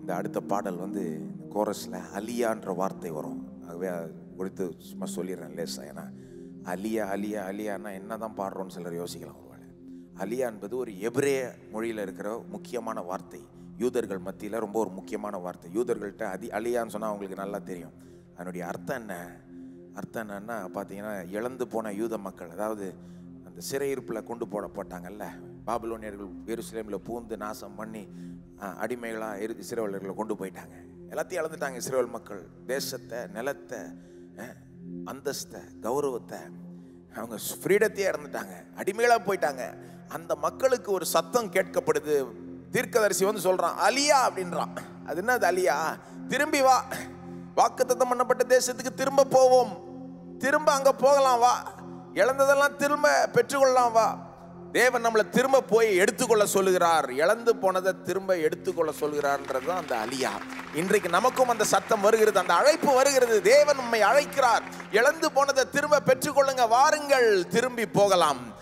இந்த அடுத்த பாடல் வந்து கோரஸில் அலியான்ற வார்த்தை வரும் ஆகவே அது குறித்து சும்மா சொல்லிடுறேன் லேசா ஏன்னா அலியா அலியா அலியான்னா என்ன தான் பாடுறோன்னு சிலர் யோசிக்கலாம் ஒருவேளை அலியா என்பது ஒரு எபிரே மொழியில் இருக்கிற முக்கியமான வார்த்தை யூதர்கள் மத்தியில் ரொம்ப ஒரு முக்கியமான வார்த்தை யூதர்கள்ட்ட அதி அலியான்னு சொன்னால் அவங்களுக்கு நல்லா தெரியும் அதனுடைய அர்த்தம் என்ன அர்த்தம் என்னன்னா பார்த்தீங்கன்னா இழந்து போன யூத மக்கள் அதாவது அந்த சிறையிருப்பில் கொண்டு போடப்பட்டாங்கல்ல பாபிலோனியர்கள் எருசலேமில் பூந்து நாசம் பண்ணி அஹ், அடிமைகளா இரு இஸ்ரேலர்களை கொண்டு போயிட்டாங்க எல்லாத்தையும் இழந்துட்டாங்க இஸ்ரேல் மக்கள் தேசத்தை நிலத்தை அஹ், அந்தஸ்தை கௌரவத்தை அவங்க ஃப்ரீடத்தையே இறந்துட்டாங்க அடிமைகளாக போயிட்டாங்க அந்த மக்களுக்கு ஒரு சத்தம் கேட்கப்படுது தீர்க்கதரிசி வந்து சொல்றான் அலியா அப்படின்றான் அது என்னது அலியா திரும்பி வா வாக்குத்தத்தம் பண்ணப்பட்ட தேசத்துக்கு திரும்ப போவோம் திரும்ப அங்க போகலாம் வா இழந்ததெல்லாம் திரும்ப பெற்றுக்கொள்ளலாம் வா தேவன் நம்மளை திரும்ப போய் எடுத்துக்கொள்ள சொல்லுகிறார் இழந்து போனதை திரும்ப எடுத்துக்கொள்ள சொல்கிறார்ன்றது தான் அந்த அலியா இன்றைக்கு நமக்கும் அந்த சத்தம் வருகிறது அந்த அழைப்பு வருகிறது தேவன் உண்மை அழைக்கிறார் இழந்து போனதை திரும்ப பெற்றுக்கொள்ளுங்க வாருங்கள் திரும்பி போகலாம்